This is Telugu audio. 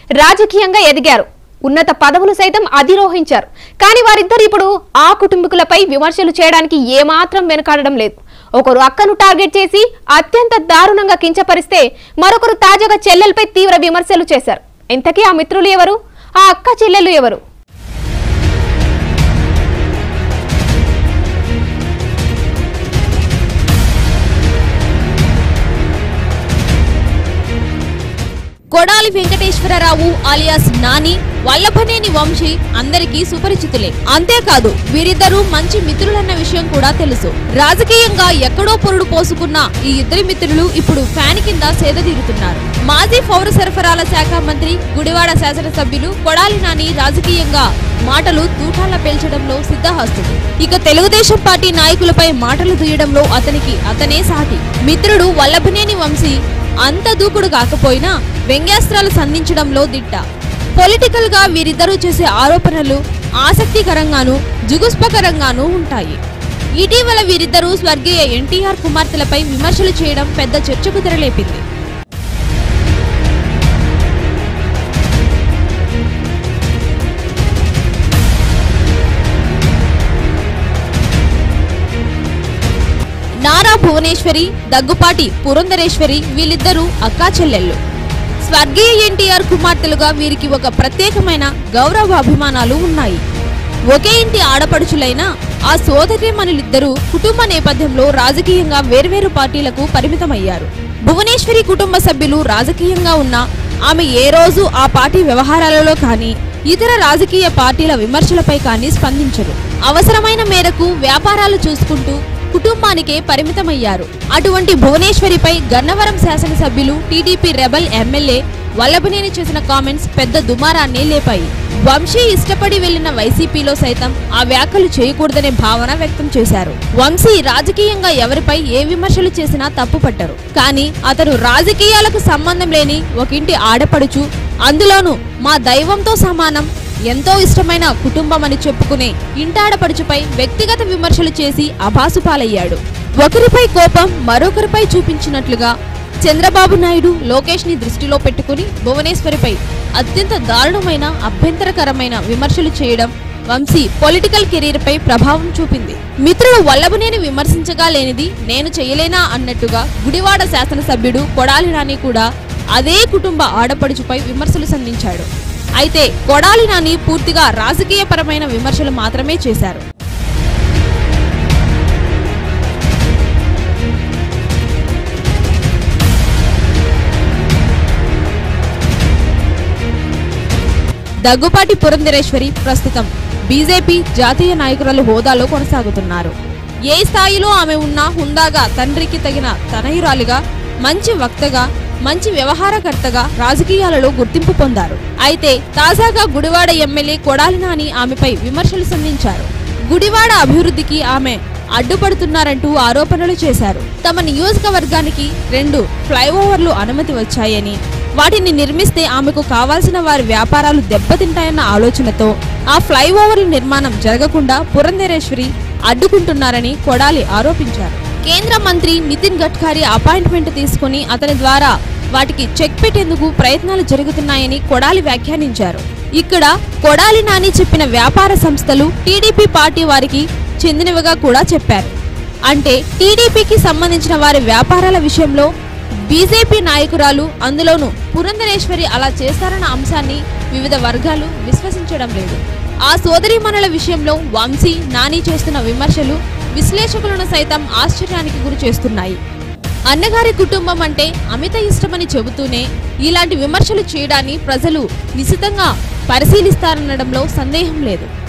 రాజకీయంగా ఎదిగారు ఉన్నత పదవులు సైతం అధిరోహించారు కానీ వారిద్దరు ఇప్పుడు ఆ కుటుంబీకులపై విమర్శలు చేయడానికి ఏమాత్రం వెనుకాడడం లేదు ఒకరు అక్కను టార్గెట్ చేసి అత్యంత దారుణంగా కించపరిస్తే మరొకరు తాజాగా చెల్లెలపై తీవ్ర విమర్శలు చేశారు ఇంతకీ ఆ మిత్రులు ఎవరు ఆ అక్క చెల్లెలు ఎవరు కొడాలి వెంకటేశ్వరరావు అలియాస్ నాని వల్లభనేని వంశీ అందరికీ సుపరిచితులే అంతేకాదు వీరిద్దరూ మంచి మిత్రులన్న విషయం కూడా తెలుసు రాజకీయంగా ఎక్కడో పొరుడు పోసుకున్న ఈ ఇద్దరి మిత్రులు ఇప్పుడు ఫ్యాన్ కింద సేదతీరుతున్నారు మాజీ పౌర సరఫరాల శాఖ మంత్రి గుడివాడ శాసనసభ్యులు కొడాలి నాని రాజకీయంగా మాటలు తూటాల పేల్చడంలో సిద్ధహస్తుడు ఇక తెలుగుదేశం పార్టీ నాయకులపై మాటలు దుయ్యడంలో అతనికి అతనే సాటి మిత్రుడు వల్లభనేని వంశీ అంత దూకుడు కాకపోయినా వ్యంగ్యాస్త్రాలు సంధించడంలో దిట్ట పొలిటికల్ గా వీరిద్దరూ చేసే ఆరోపణలు ఆసక్తికరంగానూ జుగుస్పకరంగానూ ఉంటాయి ఇటీవల వీరిద్దరూ స్వర్గీయ ఎన్టీఆర్ కుమార్తెలపై విమర్శలు చేయడం పెద్ద చర్చకు తెరలేపింది నారా భువనేశ్వరి దగ్గుపాటి పురంధరేశ్వరి వీళ్ళిద్దరూ అక్కా చెల్లెళ్ళు స్వర్గీయ ఎన్టీఆర్ కుమార్తెలుగా వీరికి ఒక ప్రత్యేకమైన గౌరవ అభిమానాలు ఉన్నాయి ఒకే ఇంటి ఆడపడుచులైన ఆ సోదరిమణులిద్దరూ కుటుంబ నేపథ్యంలో రాజకీయంగా వేర్వేరు పార్టీలకు పరిమితమయ్యారు భువనేశ్వరి కుటుంబ సభ్యులు రాజకీయంగా ఉన్న ఆమె ఏ రోజు ఆ పార్టీ వ్యవహారాలలో కానీ ఇతర రాజకీయ పార్టీల విమర్శలపై కానీ స్పందించరు అవసరమైన మేరకు వ్యాపారాలు చూసుకుంటూ కుటుంబానికే పరిమితమయ్యారు అటువంటి భువనేశ్వరిపై గన్నవరం శాసనసభ్యులు టీడీపీ రెబల్ ఎమ్మెల్యే వల్లభనేని చేసిన కామెంట్స్ పెద్ద దుమారాన్ని లేపాయి వంశీ ఇష్టపడి వెళ్లిన వైసీపీలో సైతం ఆ వ్యాఖ్యలు చేయకూడదనే భావన వ్యక్తం చేశారు వంశీ రాజకీయంగా ఎవరిపై ఏ విమర్శలు చేసినా తప్పుపట్టరు కానీ అతను రాజకీయాలకు సంబంధం లేని ఒక ఇంటి ఆడపడుచు అందులోనూ మా దైవంతో సమానం ఎంతో ఇష్టమైన కుటుంబం అని చెప్పుకునే ఇంటాడపడుచుపై వ్యక్తిగత విమర్శలు చేసి అభాసుపాలయ్యాడు ఒకరిపై కోపం మరొకరిపై చూపించినట్లుగా చంద్రబాబు నాయుడు లోకేష్ ని దృష్టిలో పెట్టుకుని భువనేశ్వరిపై అత్యంత దారుణమైన అభ్యంతరకరమైన విమర్శలు చేయడం వంశీ పొలిటికల్ కెరీర్ పై ప్రభావం చూపింది మిత్రుడు వల్లభనేని విమర్శించగా లేనిది నేను చేయలేనా అన్నట్టుగా గుడివాడ శాసనసభ్యుడు కొడాలి నాని కూడా అదే కుటుంబ ఆడపడుచుపై విమర్శలు సంధించాడు అయితే కొడాలి నాని పూర్తిగా రాజకీయపరమైన విమర్శలు మాత్రమే చేశారు దగ్గుపాటి పురంధరేశ్వరి ప్రస్తుతం బీజేపీ జాతీయ నాయకురాలు హోదాలో కొనసాగుతున్నారు ఏ స్థాయిలో ఆమె ఉన్నా హుందాగా తండ్రికి తగిన తనయురాలిగా మంచి వక్తగా మంచి వ్యవహారకర్తగా రాజకీయాలలో గుర్తింపు పొందారు అయితే తాజాగా గుడివాడ ఎమ్మెల్యే కొడాలి నాని ఆమెపై విమర్శలు సంధించారు గుడివాడ అభివృద్ధికి ఆమె అడ్డుపడుతున్నారంటూ ఆరోపణలు చేశారు తమ నియోజకవర్గానికి రెండు ఫ్లైఓవర్లు అనుమతి వచ్చాయని వాటిని నిర్మిస్తే ఆమెకు కావాల్సిన వారి వ్యాపారాలు దెబ్బతింటాయన్న ఆలోచనతో ఆ ఫ్లైఓవర్ల నిర్మాణం జరగకుండా పురంధరేశ్వరి అడ్డుకుంటున్నారని కొడాలి ఆరోపించారు కేంద్ర మంత్రి నితిన్ గడ్కరీ అపాయింట్మెంట్ తీసుకుని అతని ద్వారా వాటికి చెక్ పెట్టేందుకు ప్రయత్నాలు జరుగుతున్నాయని కొడాలి వ్యాఖ్యానించారు ఇక్కడ కొడాలి నాని చెప్పిన వ్యాపార సంస్థలు టీడీపీ పార్టీ వారికి చెందినవిగా కూడా చెప్పారు అంటే టీడీపీకి సంబంధించిన వారి వ్యాపారాల విషయంలో బీజేపీ నాయకురాలు అందులోనూ పురంధరేశ్వరి అలా చేస్తారన్న అంశాన్ని వివిధ వర్గాలు విశ్వసించడం లేదు ఆ సోదరీమణుల విషయంలో వంశీ నాని చేస్తున్న విమర్శలు విశ్లేషకులను సైతం ఆశ్చర్యానికి గురి చేస్తున్నాయి అన్నగారి కుటుంబం అంటే అమిత ఇష్టమని చెబుతూనే ఇలాంటి విమర్శలు చేయడాన్ని ప్రజలు నిశితంగా పరిశీలిస్తారనడంలో సందేహం లేదు